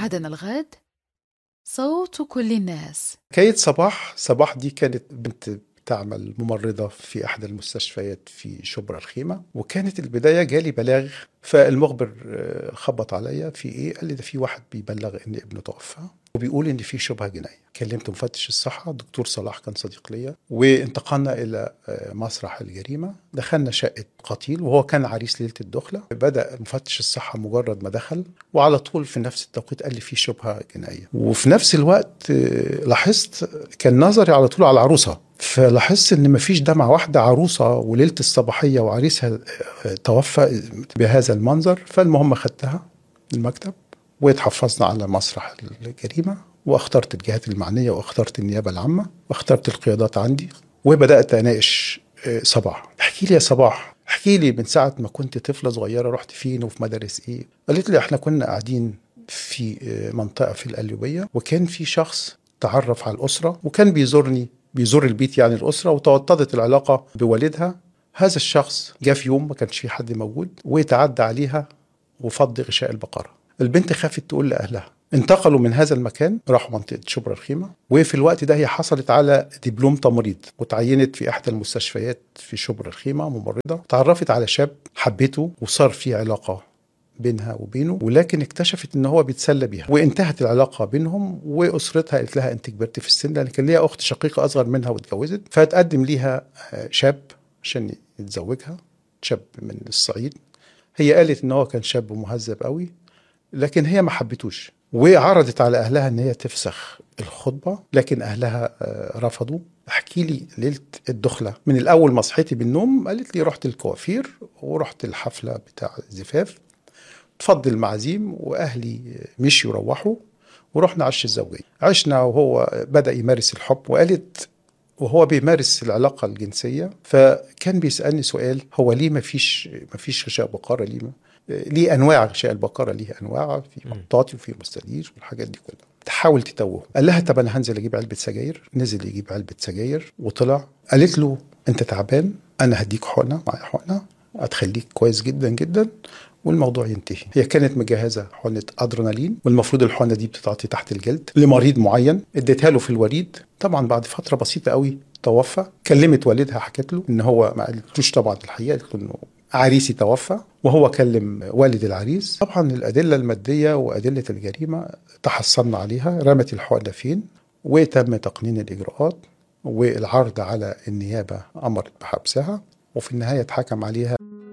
غدا الغد صوت كل الناس حكاية صباح صباح دي كانت بنت تعمل ممرضة في أحد المستشفيات في شبرا الخيمة وكانت البداية جالي بلاغ فالمخبر آه، خبط عليا في إيه قال لي ده في واحد بيبلغ إن ابنه توفى وبيقول إن في شبهة جنائية كلمت مفتش الصحة دكتور صلاح كان صديق ليا وانتقلنا إلى آه، مسرح الجريمة دخلنا شقة قتيل وهو كان عريس ليلة الدخلة بدأ مفتش الصحة مجرد ما دخل وعلى طول في نفس التوقيت قال لي في شبهة جنائية وفي نفس الوقت آه، لاحظت كان نظري على طول على العروسة فلاحظت ان مفيش دمعة واحدة عروسة وليلة الصباحية وعريسها آه، توفى بهذا المنظر فالمهم خدتها المكتب واتحفظنا على مسرح الجريمة واخترت الجهات المعنية واخترت النيابة العامة واخترت القيادات عندي وبدأت أناقش آه، صباح احكي لي يا صباح احكي لي من ساعة ما كنت طفلة صغيرة رحت فين وفي مدارس ايه قالت لي احنا كنا قاعدين في آه، منطقة في القليوبية وكان في شخص تعرف على الأسرة وكان بيزورني بيزور البيت يعني الأسرة وتوطدت العلاقة بوالدها هذا الشخص جاء في يوم ما كانش في حد موجود وتعدى عليها وفض غشاء البقرة البنت خافت تقول لأهلها انتقلوا من هذا المكان راحوا منطقة شبرا الخيمة وفي الوقت ده هي حصلت على دبلوم تمريض وتعينت في إحدى المستشفيات في شبرا الخيمة ممرضة تعرفت على شاب حبته وصار في علاقة بينها وبينه ولكن اكتشفت ان هو بيتسلى بيها وانتهت العلاقه بينهم واسرتها قالت لها انت كبرت في السن لان كان ليها اخت شقيقه اصغر منها واتجوزت فتقدم ليها آه، شاب عشان يتزوجها شاب من الصعيد هي قالت ان هو كان شاب مهذب قوي لكن هي ما حبتوش وعرضت على اهلها ان هي تفسخ الخطبه لكن اهلها آه، رفضوا احكي لي ليله الدخله من الاول ما صحيتي بالنوم قالت لي رحت الكوافير ورحت الحفله بتاع الزفاف تفضل المعازيم واهلي مشيوا روحوا ورحنا عش الزوجيه عشنا وهو بدا يمارس الحب وقالت وهو بيمارس العلاقه الجنسيه فكان بيسالني سؤال هو ليه ما فيش ما فيش غشاء بقره ليه ما- ليه انواع غشاء البقره ليه انواع في مطاطي وفي مستدير والحاجات دي كلها تحاول تتوه قال لها طب انا هنزل اجيب علبه سجاير نزل يجيب علبه سجاير وطلع قالت له انت تعبان انا هديك حقنه معايا حقنه هتخليك كويس جدا جدا والموضوع ينتهي هي كانت مجهزه حقنه ادرينالين والمفروض الحقنه دي بتتعطي تحت الجلد لمريض معين اديتها له في الوريد طبعا بعد فتره بسيطه قوي توفى كلمت والدها حكت له ان هو ما قالتلوش طبعا الحقيقه قالت له انه عريسي توفى وهو كلم والد العريس طبعا الادله الماديه وادله الجريمه تحصلنا عليها رمت الحقنه فين وتم تقنين الاجراءات والعرض على النيابه امرت بحبسها وفي النهايه اتحكم عليها